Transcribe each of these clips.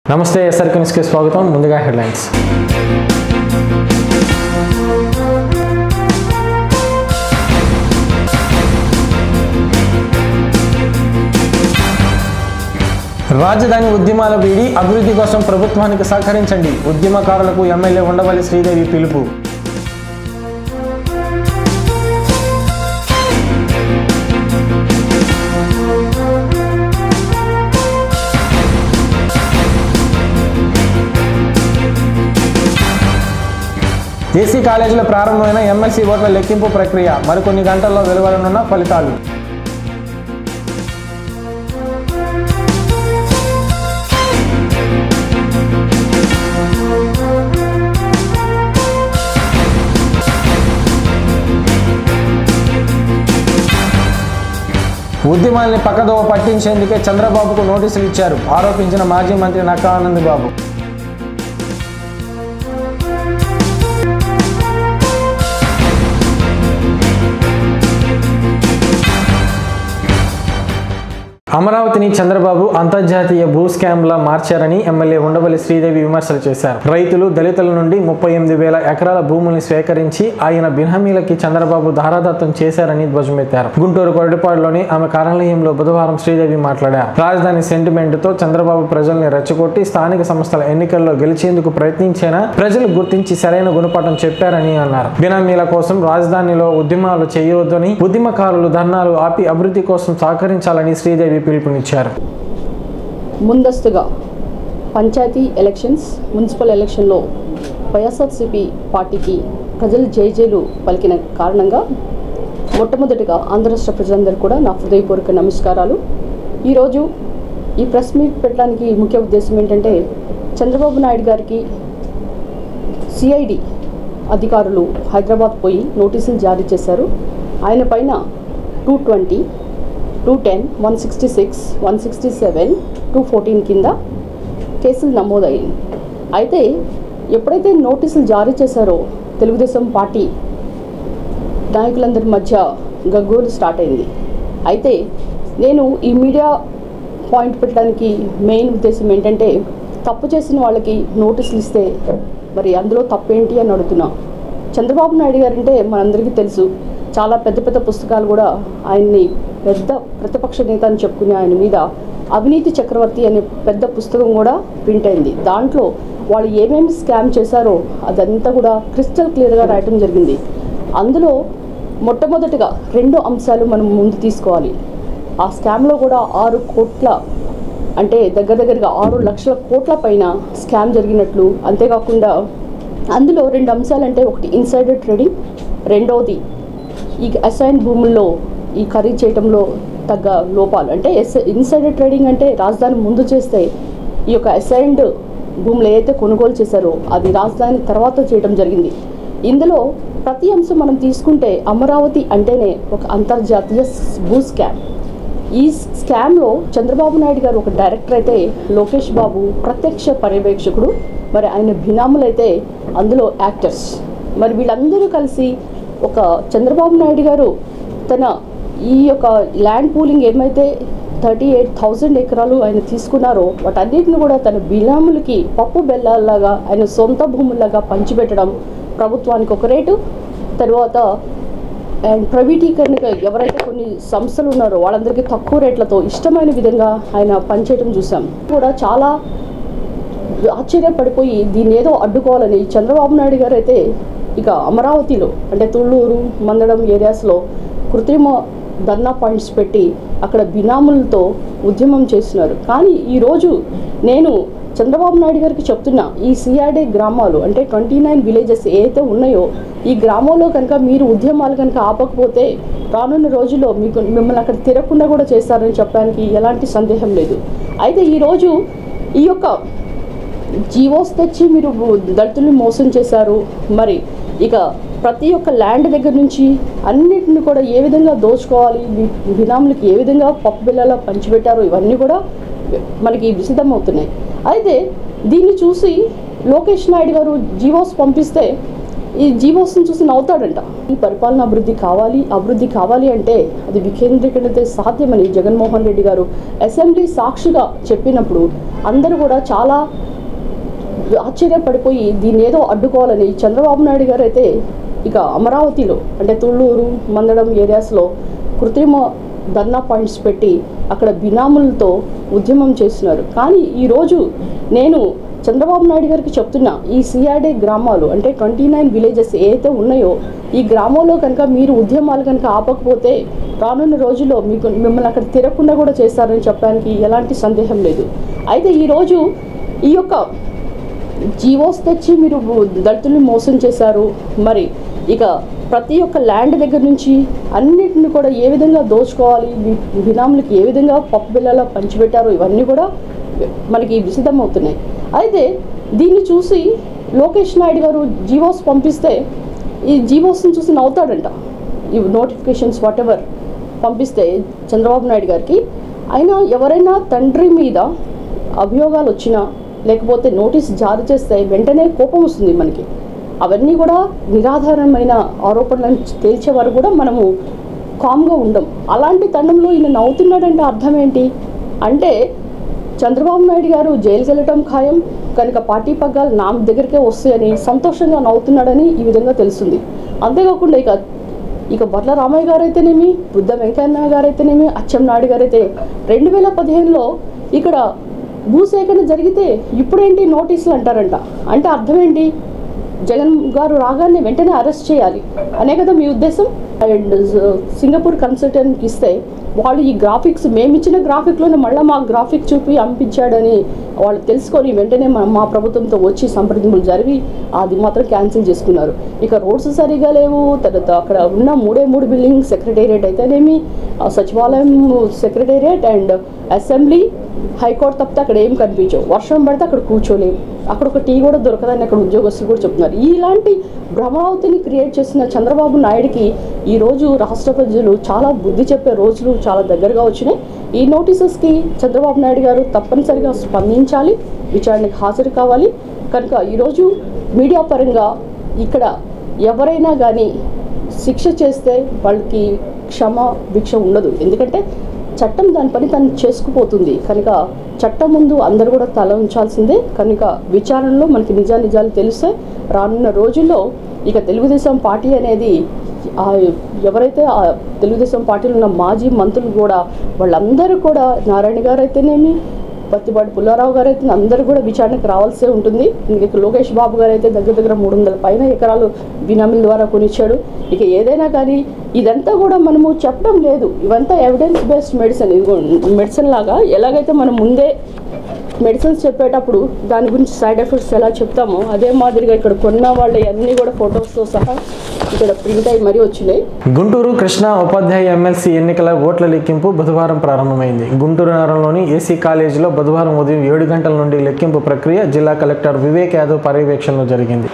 నమస్తే ఎస్ఆర్కే న్యూస్కి స్వాగతం ముందుగా హెడ్లైన్స్ రాజధాని ఉద్యమాల వీడి అభివృద్ధి కోసం ప్రభుత్వానికి సహకరించండి ఉద్యమకారులకు ఎమ్మెల్యే ఉండవల్లి శ్రీదేవి పిలుపు ఏసీ కాలేజీలో ప్రారంభమైన ఎమ్మెల్సీ ఓట్ల లెక్కింపు ప్రక్రియ మరికొన్ని గంటల్లో వెలువడనున్న ఫలితాలు ఉద్యమాల్ని పక్కదోవ పట్టించేందుకే చంద్రబాబుకు నోటీసులు ఇచ్చారు ఆరోపించిన మాజీ మంత్రి నక్కా ఆనంద్ బాబు అమరావతిని చంద్రబాబు అంతర్జాతీయ భూ స్కామ్లా మార్చారని ఎమ్మెల్యే ఉండవల్లి శ్రీదేవి విమర్శలు చేశారు రైతులు దళితుల నుండి ముప్పై ఎనిమిది వేల ఎకరాల భూముల్ని స్వీకరించి ఆయన బినామీలకి చంద్రబాబు ధారాదత్తం చేశారని ధ్వజమెత్తారు గుంటూరు కొరటిపాడులోని ఆమె కార్యాలయంలో బుధవారం శ్రీదేవి మాట్లాడారు రాజధాని సెంటిమెంట్ తో చంద్రబాబు ప్రజల్ని రెచ్చగొట్టి స్థానిక సంస్థల ఎన్నికల్లో గెలిచేందుకు ప్రయత్నించినా ప్రజలు గుర్తించి సరైన గుణపాఠం చెప్పారని అన్నారు బినామీల కోసం రాజధానిలో ఉద్యమాలు చేయవద్దని ఉద్యమకారులు ధర్నాలు ఆపి అభివృద్ధి కోసం సహకరించాలని శ్రీదేవి పిలుపునిచ్చారు ముందస్తుగా పంచాయతీ ఎలక్షన్స్ మున్సిపల్ ఎలక్షన్లో వైఎస్ఆర్సీపీ పార్టీకి ప్రజలు జేజేలు పలికిన కారణంగా మొట్టమొదటిగా ఆంధ్ర రాష్ట్ర ప్రజలందరూ కూడా నా హృదయపూర్వక నమస్కారాలు ఈరోజు ఈ ప్రెస్ మీట్ పెట్టడానికి ముఖ్య ఉద్దేశం ఏంటంటే చంద్రబాబు నాయుడు గారికి సిఐడి అధికారులు హైదరాబాద్ పోయి నోటీసులు జారీ చేశారు ఆయన పైన two twenty two ten one sixty six one sixty seven two fourteen కింద కేసులు నమోదయ్యాయి అయితే ఎప్పుడైతే నోటీసులు జారీ చేశారో తెలుగుదేశం పార్టీ నాయకులందరి మధ్య గగ్గోలు స్టార్ట్ అయింది అయితే నేను ఈ మీడియా పాయింట్ పెట్టడానికి మెయిన్ ఉద్దేశం ఏంటంటే తప్పు చేసిన వాళ్ళకి నోటీసులు ఇస్తే మరి అందులో తప్పేంటి అని అడుగుతున్నా చంద్రబాబు నాయుడు గారు అంటే మనందరికీ తెలుసు చాలా పెద్ద పెద్ద పుస్తకాలు కూడా ఆయన్ని పెద్ద ప్రతిపక్ష నేత అని చెప్పుకునే ఆయన మీద అవినీతి చక్రవర్తి అనే పెద్ద పుస్తకం కూడా ప్రింట్ అయింది దాంట్లో వాళ్ళు ఏమేమి స్కామ్ చేశారో అదంతా కూడా క్రిస్టల్ క్లియర్గా రాయటం జరిగింది అందులో మొట్టమొదటిగా రెండు అంశాలు మనం ముందు తీసుకోవాలి ఆ స్కామ్లో కూడా ఆరు కోట్ల అంటే దగ్గర దగ్గరగా ఆరు లక్షల కోట్ల పైన స్కామ్ జరిగినట్లు అంతేకాకుండా అందులో రెండు అంశాలంటే ఒకటి ఇన్సైడర్ ట్రేడింగ్ రెండవది ఈ అసైన్ భూముల్లో ఈ ఖరీదు చేయడంలో తగ్గ లోపాలు అంటే ఎస్ ఇన్సైడర్ ట్రేడింగ్ అంటే రాజధాని ముందు చేస్తే ఈ యొక్క అసైన్డ్ భూములు ఏదైతే కొనుగోలు చేశారో అది రాజధాని తర్వాత చేయడం జరిగింది ఇందులో ప్రతి అంశం మనం తీసుకుంటే అమరావతి అంటేనే ఒక అంతర్జాతీయ భూ స్కామ్ ఈ స్కామ్లో చంద్రబాబు నాయుడు గారు ఒక డైరెక్టర్ అయితే లోకేష్ బాబు ప్రత్యక్ష పర్యవేక్షకుడు మరి ఆయన బినాములైతే అందులో యాక్టర్స్ మరి వీళ్ళందరూ కలిసి ఒక చంద్రబాబు నాయుడు గారు తన ఈ యొక్క ల్యాండ్ పూలింగ్ ఏమైతే థర్టీ ఎయిట్ థౌజండ్ ఎకరాలు ఆయన తీసుకున్నారో వాటన్నిటిని కూడా తన బినాములకి పప్పు బెల్లాల్లాగా ఆయన సొంత భూముల్లాగా పంచిపెట్టడం ప్రభుత్వానికి ఒక రేటు తర్వాత అండ్ ప్రైవేటీకరణగా ఎవరైతే కొన్ని సంస్థలు ఉన్నారో వాళ్ళందరికీ తక్కువ రేట్లతో ఇష్టమైన విధంగా ఆయన పనిచేయడం చూసాం కూడా చాలా ఆశ్చర్యపడిపోయి దీన్ని ఏదో అడ్డుకోవాలని చంద్రబాబు నాయుడు గారు అయితే ఇక అమరావతిలో అంటే తుళ్ళూరు మందడం ఏరియాస్లో కృత్రిమ ధర్నా పాయింట్స్ పెట్టి అక్కడ బినాములతో ఉద్యమం చేస్తున్నారు కానీ ఈరోజు నేను చంద్రబాబు నాయుడు గారికి చెప్తున్నా ఈ సిఆర్డే గ్రామాలు అంటే ట్వంటీ నైన్ విలేజెస్ ఏవైతే ఉన్నాయో ఈ గ్రామంలో కనుక మీరు ఉద్యమాలు కనుక ఆపకపోతే రానున్న రోజుల్లో మీకు మిమ్మల్ని అక్కడ తిరగకుండా కూడా చేస్తారని చెప్పడానికి ఎలాంటి సందేహం లేదు అయితే ఈరోజు ఈ యొక్క జీవోస్ తెచ్చి మీరు దళితుల్ని మోసం చేశారు మరి ఇక ప్రతి ఒక్క ల్యాండ్ దగ్గర నుంచి అన్నిటిని కూడా ఏ విధంగా దోచుకోవాలి బి- బినాములకి ఏ విధంగా పప్పు బిళ్ళలా పంచిపెట్టారో ఇవన్నీ కూడా మనకి విసిద్ధమవుతున్నాయి అయితే దీన్ని చూసి లోకేష్ నాయుడు గారు జీవోస్ పంపిస్తే ఈ జీవోస్ని చూసి నవ్వుతాడంట ఈ పరిపాలన అభివృద్ధి కావాలి అభివృద్ధి కావాలి అంటే అది వికేంద్రీకరణతే సాధ్యమని జగన్మోహన్ రెడ్డి గారు అసెంబ్లీ సాక్షిగా చెప్పినప్పుడు అందరూ కూడా చాలా ఆశ్చర్యపడిపోయి దీన్ని ఏదో అడ్డుకోవాలని చంద్రబాబు నాయుడు గారు అయితే ఇక అమరావతిలో అంటే తుళ్ళూరు మందడం ఏరియాస్లో కృత్రిమ ధర్నా పాయింట్స్ పెట్టి అక్కడ బినాములతో ఉద్యమం చేస్తున్నారు కానీ ఈరోజు నేను చంద్రబాబు నాయుడు గారికి చెప్తున్నా ఈ సిఆర్డే గ్రామాలు అంటే ట్వంటీ నైన్ విలేజెస్ ఏవైతే ఉన్నాయో ఈ గ్రామంలో కనుక మీరు ఉద్యమాలు కనుక ఆపకపోతే రానున్న రోజుల్లో మీకు మిమ్మల్ని అక్కడ తిరగకుండా కూడా చేస్తారని చెప్పడానికి ఎలాంటి సందేహం లేదు అయితే ఈరోజు ఈ యొక్క జీవోస్ తెచ్చి మీరు దళితుల్ని మోసం చేశారు మరి ఇక ప్రతి ఒక్క ల్యాండ్ దగ్గర నుంచి అన్నిటిని కూడా ఏ విధంగా దోచుకోవాలి బి- బినాములకి ఏ విధంగా పప్పు బిళ్ళలా పంచిపెట్టారో ఇవన్నీ కూడా మనకి విసిద్ధం అవుతున్నాయి అయితే దీన్ని చూసి లోకేష్ నాయుడు గారు జీవోస్ పంపిస్తే ఈ జీవోస్ని చూసి నవ్వుతాడంట ఈ నోటిఫికేషన్స్ వాట్ ఎవర్ పంపిస్తే చంద్రబాబు నాయుడు గారికి అయినా ఎవరైనా తండ్రి మీద అభియోగాలు వచ్చినా లేకపోతే నోటీస్ జారీ చేస్తే వెంటనే కోపం వస్తుంది మనకి అవన్నీ కూడా నిరాధారమైన ఆరోపణలను తేల్చే వరకు కూడా మనము కామ్గా ఉండం అలాంటి తండంలో ఈయన నవ్వుతున్నాడంటే అర్థం ఏంటి అంటే చంద్రబాబు నాయుడు గారు జైలుకి వెళ్ళటం ఖాయం కనుక పార్టీ పగ్గాలు నా దగ్గరికే వస్తాయని సంతోషంగా నవ్వుతున్నాడని ఈ విధంగా తెలుస్తుంది అంతేకాకుండా ఇక ఇక బట్ల రామయ్య గారు అయితేనేమి బుద్ధ వెంకయ్య గారు అయితేనేమి అచ్చెం నాయుడు గారు అయితే రెండు వేల పదిహేనులో ఇక్కడ భూసేకరణ జరిగితే ఇప్పుడేంటి నోటీసులు అంటారంట అంటే అర్థం ఏంటి జగన్ గారు రాగానే వెంటనే అరెస్ట్ చేయాలి అనే కదా మీ ఉద్దేశం అండ్ సింగపూర్ కన్సల్టెంట్కి ఇస్తే వాళ్ళు ఈ గ్రాఫిక్స్ మేము ఇచ్చిన గ్రాఫిక్లోనే మళ్ళీ మా గ్రాఫిక్ చూపి పంపించాడని వాళ్ళు తెలుసుకొని వెంటనే మా మా ప్రభుత్వంతో వచ్చి సంప్రదింపులు జరిగి అది మాత్రం క్యాన్సిల్ చేసుకున్నారు ఇక రోడ్స్ సరిగా లేవు తర్వాత అక్కడ ఉన్న మూడే మూడు బిల్డింగ్ సెక్రటేరియట్ అయితేనేమి ఆ సచివాలయం సెక్రటేరియట్ అండ్ అసెంబ్లీ హైకోర్టు తప్పితే అక్కడ ఏం కనిపించవు వర్షం పడితే అక్కడ కూర్చోలేము అక్కడ ఒక టీ కూడా దొరకదని అక్కడ ఉద్యోగస్తులు కూడా చెప్తున్నారు ఇలాంటి భ్రమరావతిని క్రియేట్ చేసిన చంద్రబాబు నాయుడికి ఈరోజు రాష్ట్ర ప్రజలు చాలా బుద్ధి చెప్పే రోజులు చాలా దగ్గరగా వచ్చినాయి ఈ నోటీసెస్కి చంద్రబాబు నాయుడు గారు తప్పనిసరిగా స్పందించాలి విచారణకు హాజరు కావాలి కనుక ఈరోజు మీడియా పరంగా ఇక్కడ ఎవరైనా కానీ శిక్ష చేస్తే వాళ్ళకి క్షమ భిక్ష ఉండదు ఎందుకంటే చట్టం దాని పని తను చేసుకుపోతుంది కనుక చట్టం ముందు అందరూ కూడా తల ఉంచాల్సిందే కనుక విచారణలో మనకి నిజా నిజాలు తెలుస్తాయి రానున్న రోజుల్లో ఇక తెలుగుదేశం పార్టీ అనేది ఆ ఎవరైతే ఆ తెలుగుదేశం పార్టీలో ఉన్న మాజీ మంత్రులు కూడా వాళ్ళందరూ కూడా నారాయణ గారు అయితేనేమి పత్తిపాటి పుల్లారావు గారు అయితే అందరూ కూడా విచారణకు రావాల్సే ఉంటుంది ఇక లోకేష్ బాబు గారు అయితే దగ్గర దగ్గర మూడు వందల పైన ఎకరాలు బినామీల ద్వారా కొనిచ్చాడు ఇక ఏదైనా కానీ ఇదంతా కూడా మనము చెప్పడం లేదు ఇవంతా ఎవిడెన్స్ బేస్డ్ మెడిసిన్ ఇదిగో మెడిసిన్ లాగా ఎలాగైతే మనం ముందే మెడిసిన్స్ చెప్పేటప్పుడు దాని గురించి సైడ్ ఎఫెక్ట్స్ ఎలా చెప్తామో అదే మాదిరిగా ఇక్కడ కొన్న వాళ్ళ అన్నీ కూడా ఫొటోస్తో సహా ఇక్కడ ప్రింట్ అయ్యి మరీ వచ్చినాయి గుంటూరు కృష్ణా ఉపాధ్యాయ ఎమ్మెల్సీ ఎన్నికల ఓట్ల లెక్కింపు బుధవారం ప్రారంభమైంది గుంటూరు నగరంలోని ఏసీ కాలేజీలో బుధవారం ఉదయం ఏడు గంటల నుండి లెక్కింపు ప్రక్రియ జిల్లా కలెక్టర్ వివేక్ యాదవ్ పర్యవేక్షణలో జరిగింది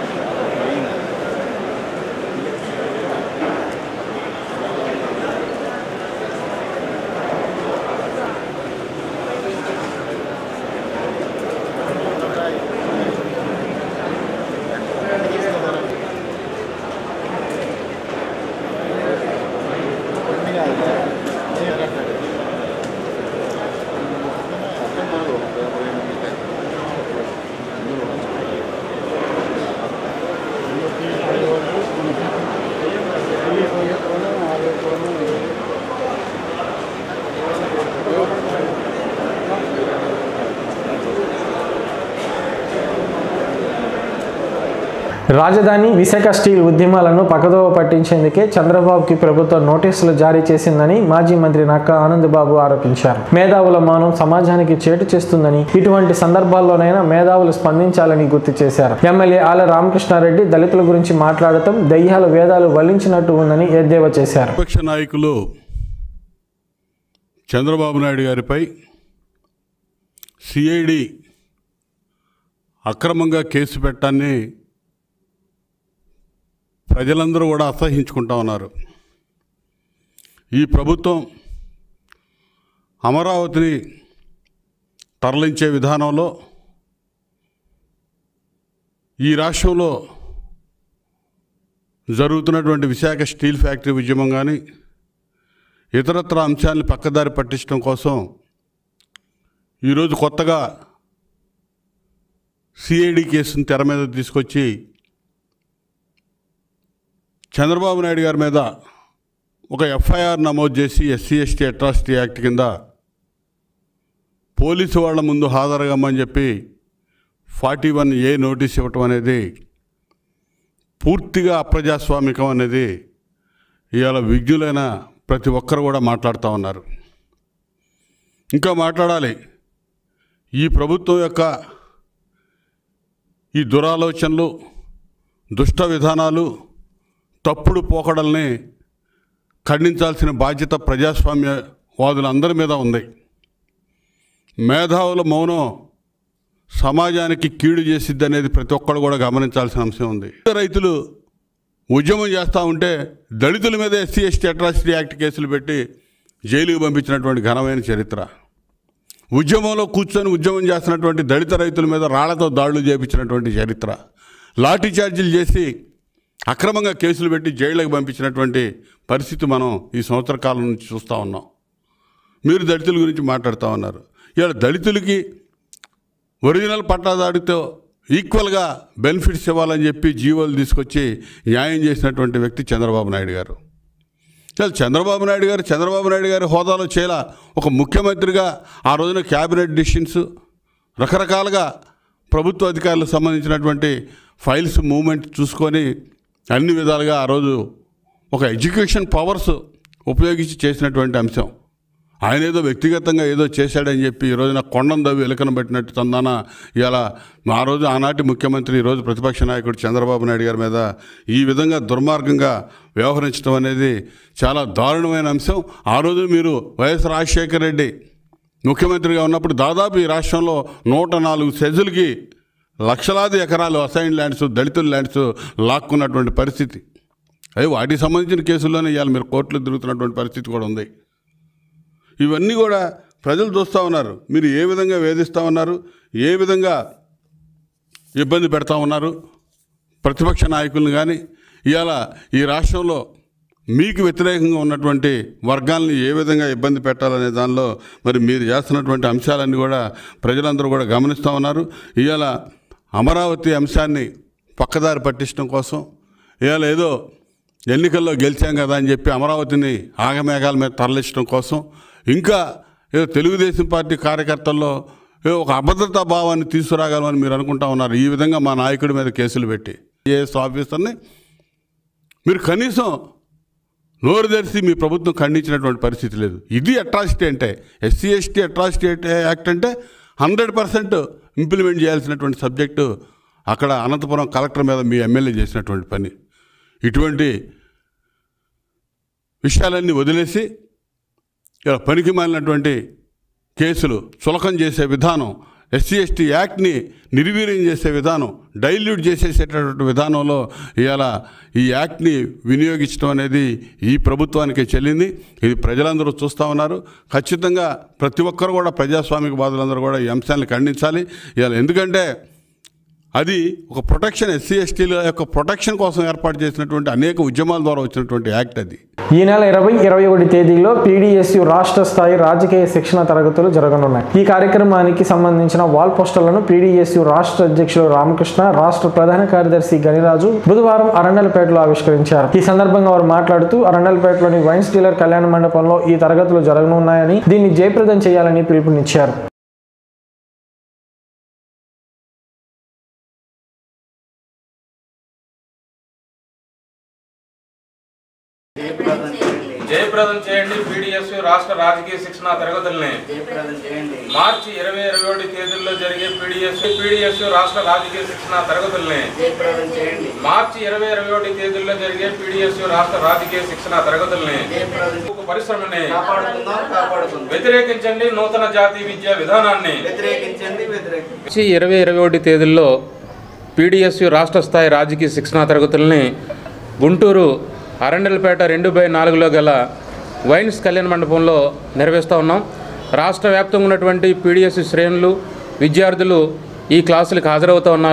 రాజధాని విశాఖ స్టీల్ ఉద్యమాలను పక్కదోవ పట్టించేందుకే చంద్రబాబుకి ప్రభుత్వం నోటీసులు జారీ చేసిందని మాజీ మంత్రి నక్కా ఆనందబాబు ఆరోపించారు మేధావుల మౌనం సమాజానికి చేటు చేస్తుందని ఇటువంటి సందర్భాల్లోనైనా మేధావులు స్పందించాలని గుర్తు చేశారు ఎమ్మెల్యే ఆల రామకృష్ణారెడ్డి దళితుల గురించి మాట్లాడటం దయ్యాల వేదాలు వల్లించినట్టు ఉందని ఎద్దేవా చేశారు విపక్ష నాయకులు చంద్రబాబు నాయుడు గారిపై సిఐడి అక్రమంగా కేసు పెట్టాన్ని ప్రజలందరూ కూడా అసహించుకుంటా ఉన్నారు ఈ ప్రభుత్వం అమరావతిని తరలించే విధానంలో ఈ రాష్ట్రంలో జరుగుతున్నటువంటి విశాఖ స్టీల్ ఫ్యాక్టరీ ఉద్యమం కానీ ఇతరత్ర అంశాలను పక్కదారి పట్టించడం కోసం ఈరోజు కొత్తగా సిఐడి కేసును తెర మీద తీసుకొచ్చి చంద్రబాబు నాయుడు గారి మీద ఒక ఎఫ్ఐఆర్ నమోదు చేసి ఎస్సీ ఎస్టీ అట్రాసిటీ యాక్ట్ కింద పోలీసు వాళ్ళ ముందు హాజరుగమ్మని చెప్పి ఫార్టీ వన్ ఏ నోటీస్ ఇవ్వటం అనేది పూర్తిగా అప్రజాస్వామికం అనేది ఇవాళ విజ్ఞులైన ప్రతి ఒక్కరు కూడా మాట్లాడుతూ ఉన్నారు ఇంకా మాట్లాడాలి ఈ ప్రభుత్వం యొక్క ఈ దురాలోచనలు దుష్ట విధానాలు తప్పుడు పోకడల్ని ఖండించాల్సిన బాధ్యత ప్రజాస్వామ్యవాదులందరి మీద ఉంది మేధావుల మౌనం సమాజానికి కీడు చేసిద్ది అనేది ప్రతి ఒక్కరు కూడా గమనించాల్సిన అంశం ఉంది రైతులు ఉద్యమం చేస్తూ ఉంటే దళితుల మీద ఎస్సీ ఎస్టీ అట్రాసిటీ యాక్ట్ కేసులు పెట్టి జైలుకు పంపించినటువంటి ఘనమైన చరిత్ర ఉద్యమంలో కూర్చొని ఉద్యమం చేస్తున్నటువంటి దళిత రైతుల మీద రాళ్లతో దాడులు చేపించినటువంటి చరిత్ర లాఠీ చార్జీలు చేసి అక్రమంగా కేసులు పెట్టి జైళ్ళకి పంపించినటువంటి పరిస్థితి మనం ఈ సంవత్సర కాలం నుంచి చూస్తూ ఉన్నాం మీరు దళితుల గురించి మాట్లాడుతూ ఉన్నారు ఇవాళ దళితులకి ఒరిజినల్ పట్టాదాడితో ఈక్వల్గా బెనిఫిట్స్ ఇవ్వాలని చెప్పి జీవోలు తీసుకొచ్చి న్యాయం చేసినటువంటి వ్యక్తి చంద్రబాబు నాయుడు గారు అసలు చంద్రబాబు నాయుడు గారు చంద్రబాబు నాయుడు గారి హోదాలో చేయాల ఒక ముఖ్యమంత్రిగా ఆ రోజున క్యాబినెట్ డిసిషన్స్ రకరకాలుగా ప్రభుత్వ అధికారులకు సంబంధించినటువంటి ఫైల్స్ మూవ్మెంట్ చూసుకొని అన్ని విధాలుగా ఆ రోజు ఒక ఎడ్యుకేషన్ పవర్స్ ఉపయోగించి చేసినటువంటి అంశం ఆయన ఏదో వ్యక్తిగతంగా ఏదో చేశాడని చెప్పి ఈ రోజున కొండం దవ్వి ఎలుకను పెట్టినట్టు తందాన ఇలా ఆ రోజు ఆనాటి ముఖ్యమంత్రి ఈరోజు ప్రతిపక్ష నాయకుడు చంద్రబాబు నాయుడు గారి మీద ఈ విధంగా దుర్మార్గంగా వ్యవహరించడం అనేది చాలా దారుణమైన అంశం ఆ రోజు మీరు వైఎస్ రాజశేఖర రెడ్డి ముఖ్యమంత్రిగా ఉన్నప్పుడు దాదాపు ఈ రాష్ట్రంలో నూట నాలుగు సెజులకి లక్షలాది ఎకరాలు అసైన్ ల్యాండ్స్ దళితుల ల్యాండ్స్ లాక్కున్నటువంటి పరిస్థితి అవి వాటికి సంబంధించిన కేసుల్లోనే ఇవాళ మీరు కోర్టులు తిరుగుతున్నటువంటి పరిస్థితి కూడా ఉంది ఇవన్నీ కూడా ప్రజలు చూస్తూ ఉన్నారు మీరు ఏ విధంగా వేధిస్తూ ఉన్నారు ఏ విధంగా ఇబ్బంది పెడతా ఉన్నారు ప్రతిపక్ష నాయకులను కానీ ఇవాళ ఈ రాష్ట్రంలో మీకు వ్యతిరేకంగా ఉన్నటువంటి వర్గాల్ని ఏ విధంగా ఇబ్బంది పెట్టాలనే దానిలో మరి మీరు చేస్తున్నటువంటి అంశాలన్నీ కూడా ప్రజలందరూ కూడా గమనిస్తూ ఉన్నారు ఇవాళ అమరావతి అంశాన్ని పక్కదారి పట్టించడం కోసం ఇవాళ ఏదో ఎన్నికల్లో గెలిచాం కదా అని చెప్పి అమరావతిని ఆగమేఘాల మీద తరలించడం కోసం ఇంకా ఏదో తెలుగుదేశం పార్టీ కార్యకర్తల్లో ఏదో ఒక అభద్రతా భావాన్ని తీసుకురాగలమని మీరు అనుకుంటా ఉన్నారు ఈ విధంగా మా నాయకుడి మీద కేసులు పెట్టి ఏఎస్ ఆఫీసర్ని మీరు కనీసం నోరు తెరిచి మీ ప్రభుత్వం ఖండించినటువంటి పరిస్థితి లేదు ఇది అట్రాసిటీ అంటే ఎస్సీ ఎస్టీ అట్రాసిటీ యాక్ట్ అంటే హండ్రెడ్ పర్సెంట్ ఇంప్లిమెంట్ చేయాల్సినటువంటి సబ్జెక్టు అక్కడ అనంతపురం కలెక్టర్ మీద మీ ఎమ్మెల్యే చేసినటువంటి పని ఇటువంటి విషయాలన్నీ వదిలేసి ఇలా పనికి మాలినటువంటి కేసులు చులకం చేసే విధానం ఎస్సీ ఎస్టీ యాక్ట్ని నిర్వీర్యం చేసే విధానం డైల్యూట్ చేసేసేటటువంటి విధానంలో ఇవాళ ఈ యాక్ట్ని వినియోగించడం అనేది ఈ ప్రభుత్వానికి చెల్లింది ఇది ప్రజలందరూ చూస్తూ ఉన్నారు ఖచ్చితంగా ప్రతి ఒక్కరు కూడా ప్రజాస్వామిక బాధలందరూ కూడా ఈ అంశాన్ని ఖండించాలి ఇవాళ ఎందుకంటే అది ఒక ప్రొటెక్షన్ ఎస్సీ ఎస్టీల యొక్క ప్రొటెక్షన్ కోసం ఏర్పాటు చేసినటువంటి అనేక ఉద్యమాల ద్వారా వచ్చినటువంటి యాక్ట్ అది ఈ నెల ఇరవై ఇరవై ఒకటి తేదీలో పీడీఎస్యు రాష్ట్ర స్థాయి రాజకీయ శిక్షణ తరగతులు జరగనున్నాయి ఈ కార్యక్రమానికి సంబంధించిన వాల్ పోస్టర్లను పీడీఎస్యు రాష్ట్ర అధ్యక్షులు రామకృష్ణ రాష్ట్ర ప్రధాన కార్యదర్శి గనిరాజు బుధవారం అరండలపేటలో ఆవిష్కరించారు ఈ సందర్భంగా వారు మాట్లాడుతూ అరండలపేటలోని వైన్స్ డీలర్ కళ్యాణ మండపంలో ఈ తరగతులు జరగనున్నాయని దీన్ని జయప్రదం చేయాలని పిలుపునిచ్చారు జయప్రదం చేయండి పీడిఎస్ రాష్ట్ర రాజకీయ శిక్షణ తరగతుల్ని జయప్రదం చేయండి మార్చి ఇరవై ఇరవై ఒకటి తేదీల్లో జరిగే పీడిఎస్ పీడిఎస్ రాష్ట్ర రాజకీయ శిక్షణ తరగతుల్ని జయప్రదం చేయండి మార్చి ఇరవై ఇరవై ఒకటి తేదీల్లో జరిగే పీడిఎస్ రాష్ట్ర రాజకీయ శిక్షణ తరగతుల్ని జయప్రదం ఒక పరిశ్రమని కాపాడుకుందాం కాపాడుకుందాం వ్యతిరేకించండి నూతన జాతీయ విద్యా విధానాన్ని వ్యతిరేకించండి వ్యతిరేకించండి మార్చి ఇరవై ఇరవై ఒకటి తేదీల్లో పీడిఎస్యు రాష్ట్ర స్థాయి రాజకీయ శిక్షణా తరగతుల్ని గుంటూరు అరండలపేట రెండు బై నాలుగులో గల వైన్స్ కళ్యాణ మండపంలో నిర్వహిస్తూ ఉన్నాం రాష్ట్ర వ్యాప్తంగా ఉన్నటువంటి పీడిఎస్యు శ్రేణులు విద్యార్థులు ఈ క్లాసులకు హాజరవుతూ ఉన్నారు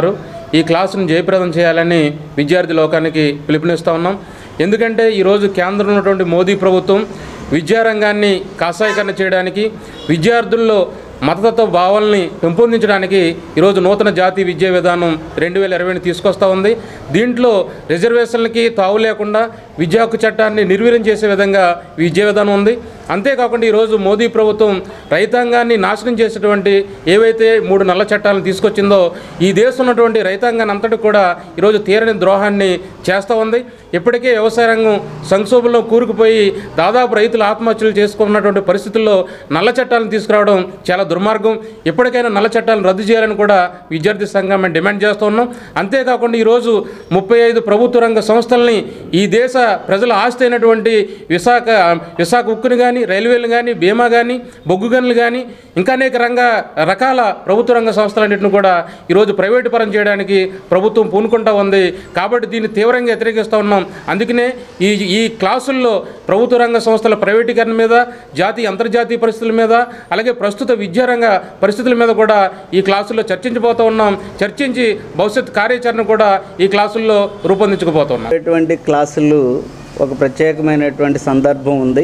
ఈ క్లాసును జయప్రదం చేయాలని విద్యార్థి లోకానికి పిలుపునిస్తూ ఉన్నాం ఎందుకంటే ఈరోజు కేంద్రంలో ఉన్నటువంటి మోదీ ప్రభుత్వం విద్యారంగాన్ని కాషాయకరణ చేయడానికి విద్యార్థుల్లో మతతత్వ భావాల్ని పెంపొందించడానికి ఈరోజు నూతన జాతీయ విద్యా విధానం రెండు వేల ఇరవైని తీసుకొస్తూ ఉంది దీంట్లో రిజర్వేషన్లకి తావు లేకుండా విద్యా హక్కు చట్టాన్ని నిర్వీర్యం చేసే విధంగా ఈ విద్యా విధానం ఉంది అంతేకాకుండా ఈరోజు మోదీ ప్రభుత్వం రైతాంగాన్ని నాశనం చేసేటువంటి ఏవైతే మూడు నల్ల చట్టాలను తీసుకొచ్చిందో ఈ దేశం ఉన్నటువంటి రైతాంగాన్ని అంతటి కూడా ఈరోజు తీరని ద్రోహాన్ని చేస్తూ ఉంది ఇప్పటికే వ్యవసాయ రంగం సంక్షోభంలో కూరుకుపోయి దాదాపు రైతులు ఆత్మహత్యలు చేసుకున్నటువంటి పరిస్థితుల్లో నల్ల చట్టాలను తీసుకురావడం చాలా దుర్మార్గం ఎప్పటికైనా నల్ల చట్టాలను రద్దు చేయాలని కూడా విద్యార్థి సంఘం మేము డిమాండ్ చేస్తూ ఉన్నాం అంతేకాకుండా ఈరోజు ముప్పై ఐదు ప్రభుత్వ రంగ సంస్థల్ని ఈ దేశ ప్రజల ఆస్తి అయినటువంటి విశాఖ విశాఖ ఉక్కుని కానీ రైల్వేలు కానీ బీమా కానీ బొగ్గు గనులు కానీ ఇంకా అనేక రంగ రకాల ప్రభుత్వ రంగ సంస్థలన్నింటిని కూడా ఈరోజు ప్రైవేటు పరం చేయడానికి ప్రభుత్వం పూనుకుంటా ఉంది కాబట్టి దీన్ని తీవ్రంగా వ్యతిరేకిస్తూ ఉన్నాం అందుకనే ఈ ఈ క్లాసుల్లో ప్రభుత్వ రంగ సంస్థల ప్రైవేటీకరణ మీద జాతీయ అంతర్జాతీయ పరిస్థితుల మీద అలాగే ప్రస్తుత విద్యారంగ పరిస్థితుల మీద కూడా ఈ క్లాసుల్లో చర్చించబోతూ ఉన్నాం చర్చించి భవిష్యత్ కార్యాచరణ కూడా ఈ క్లాసుల్లో రూపొందించుకుపోతున్నాం ఇటువంటి క్లాసులు ఒక ప్రత్యేకమైనటువంటి సందర్భం ఉంది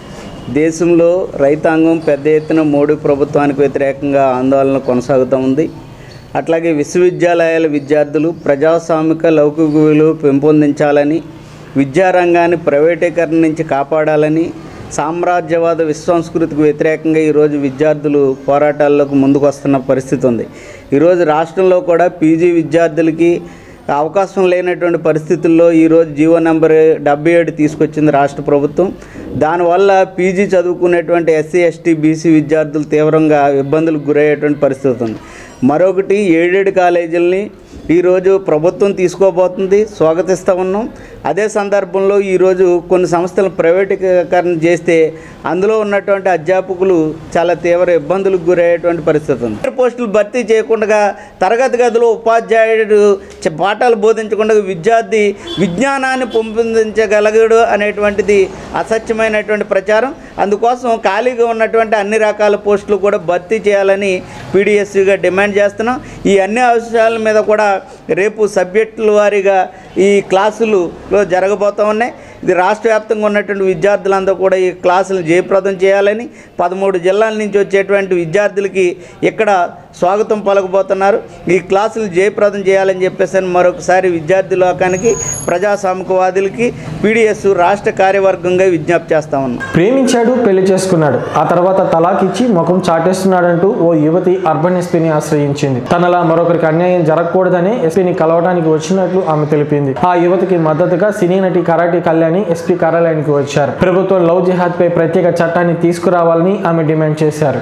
దేశంలో రైతాంగం పెద్ద ఎత్తున మోడీ ప్రభుత్వానికి వ్యతిరేకంగా ఆందోళన కొనసాగుతూ ఉంది అట్లాగే విశ్వవిద్యాలయాల విద్యార్థులు ప్రజాస్వామిక లౌకిక విలువ పెంపొందించాలని విద్యారంగాన్ని ప్రైవేటీకరణ నుంచి కాపాడాలని సామ్రాజ్యవాద విశ్వసంస్కృతికి వ్యతిరేకంగా ఈరోజు విద్యార్థులు పోరాటాల్లోకి ముందుకు వస్తున్న పరిస్థితి ఉంది ఈరోజు రాష్ట్రంలో కూడా పీజీ విద్యార్థులకి అవకాశం లేనటువంటి పరిస్థితుల్లో ఈరోజు జీవో నెంబర్ డెబ్బై ఏడు తీసుకొచ్చింది రాష్ట్ర ప్రభుత్వం దానివల్ల పీజీ చదువుకునేటువంటి ఎస్సీ ఎస్టీ బీసీ విద్యార్థులు తీవ్రంగా ఇబ్బందులకు గురయ్యేటువంటి పరిస్థితి ఉంది మరొకటి ఏడేడు కాలేజీలని ఈరోజు ప్రభుత్వం తీసుకోబోతుంది స్వాగతిస్తూ ఉన్నాం అదే సందర్భంలో ఈరోజు కొన్ని సంస్థలు ప్రైవేటీకరణ చేస్తే అందులో ఉన్నటువంటి అధ్యాపకులు చాలా తీవ్ర ఇబ్బందులకు గురయ్యేటువంటి పరిస్థితి ఉంది పోస్టులు భర్తీ చేయకుండా తరగతి గదిలో ఉపాధ్యాయుడు చ- పాఠాలు బోధించకుండా విద్యార్థి విజ్ఞానాన్ని పెంపొందించగలగడు అనేటువంటిది అసత్యమైనటువంటి ప్రచారం అందుకోసం ఖాళీగా ఉన్నటువంటి అన్ని రకాల పోస్టులు కూడా భర్తీ చేయాలని పీడిఎస్సిగా డిమాండ్ చేస్తున్నాం ఈ అన్ని అంశాల మీద కూడా రేపు సబ్జెక్టుల వారీగా ఈ క్లాసులలో జరగబోతూ ఉన్నాయి ఇది రాష్ట్ర వ్యాప్తంగా ఉన్నటువంటి విద్యార్థులందరూ కూడా ఈ క్లాసులు జయప్రదం చేయాలని పదమూడు జిల్లాల నుంచి వచ్చేటువంటి విద్యార్థులకి ఇక్కడ స్వాగతం పలకబోతున్నారు ఈ క్లాసులు జయప్రదం చేయాలని చెప్పేసి మరొకసారి విద్యార్థి లోకానికి ప్రజాస్వామికవాదులకి పీడిఎస్ రాష్ట్ర కార్యవర్గంగా విజ్ఞప్తి చేస్తా ఉన్నాం ప్రేమించాడు పెళ్లి చేసుకున్నాడు ఆ తర్వాత తలాక్ ఇచ్చి ముఖం చాటేస్తున్నాడంటూ ఓ యువతి అర్బన్ ఎస్పీని ఆశ్రయించింది తనలా మరొకరికి అన్యాయం జరగకూడదని ఎస్పీని కలవడానికి వచ్చినట్లు ఆమె తెలిపింది ఆ యువతికి మద్దతుగా సినీ నటి కరాటి కళ్యాణి ఎస్పీ కార్యాలయానికి వచ్చారు ప్రభుత్వం లవ్ జిహాద్ పై ప్రత్యేక చట్టాన్ని తీసుకురావాలని ఆమె డిమాండ్ చేశారు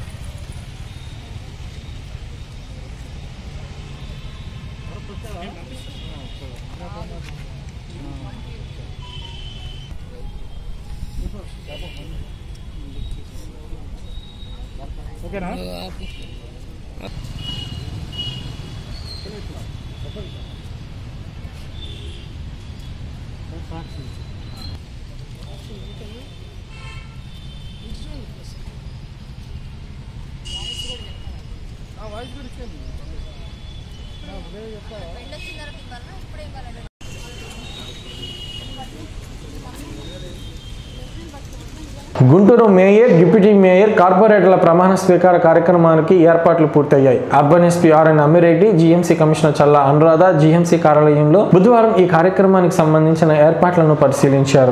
గుంటూరు మేయర్ డిప్యూటీ మేయర్ కార్పొరేటర్ల ప్రమాణ స్వీకార కార్యక్రమానికి ఏర్పాట్లు పూర్తయ్యాయి urban SP RN Ammireddy GMC commissioner Challa Anuradha GMC కార్యాలయంలో బుధవారం ఈ కార్యక్రమానికి సంబంధించిన ఏర్పాట్లను పరిశీలించారు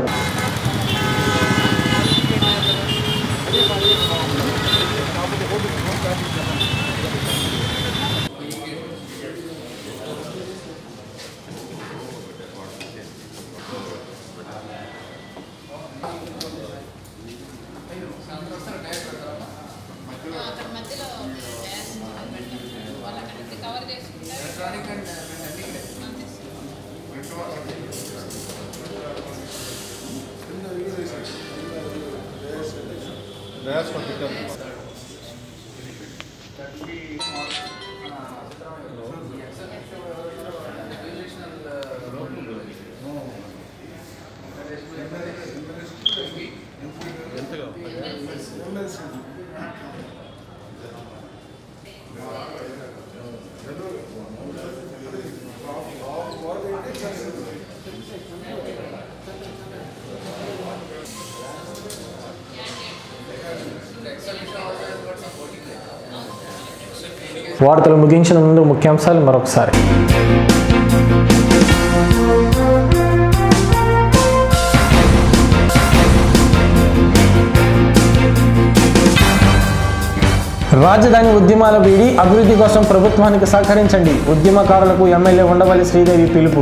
వార్తలు ముగించిన ముందు ముఖ్యాంశాలు మరొకసారి రాజధాని ఉద్యమాల వీడి అభివృద్ధి కోసం ప్రభుత్వానికి సహకరించండి ఉద్యమకారులకు ఎమ్మెల్యే ఉండవల్లి శ్రీదేవి పిలుపు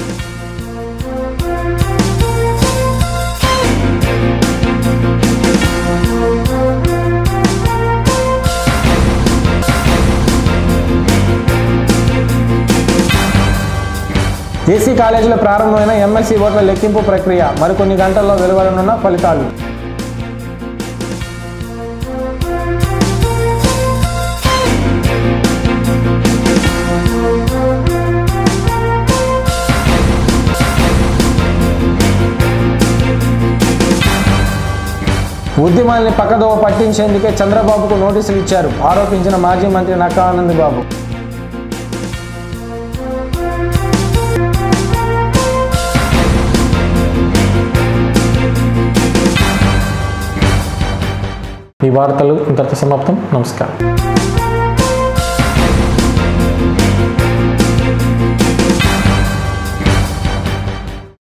ఏసీ కాలేజీలో ప్రారంభమైన ఎమ్మెల్సీ ఓట్ల లెక్కింపు ప్రక్రియ మరికొన్ని గంటల్లో వెలువడనున్న ఫలితాలు ఉద్యమాల్ని పక్కదోవ పట్టించేందుకే చంద్రబాబుకు నోటీసులు ఇచ్చారు ఆరోపించిన మాజీ మంత్రి నక్కా ఆనంద్ బాబు ఈ వార్తలు ఇంతటితో సమాప్తం నమస్కారం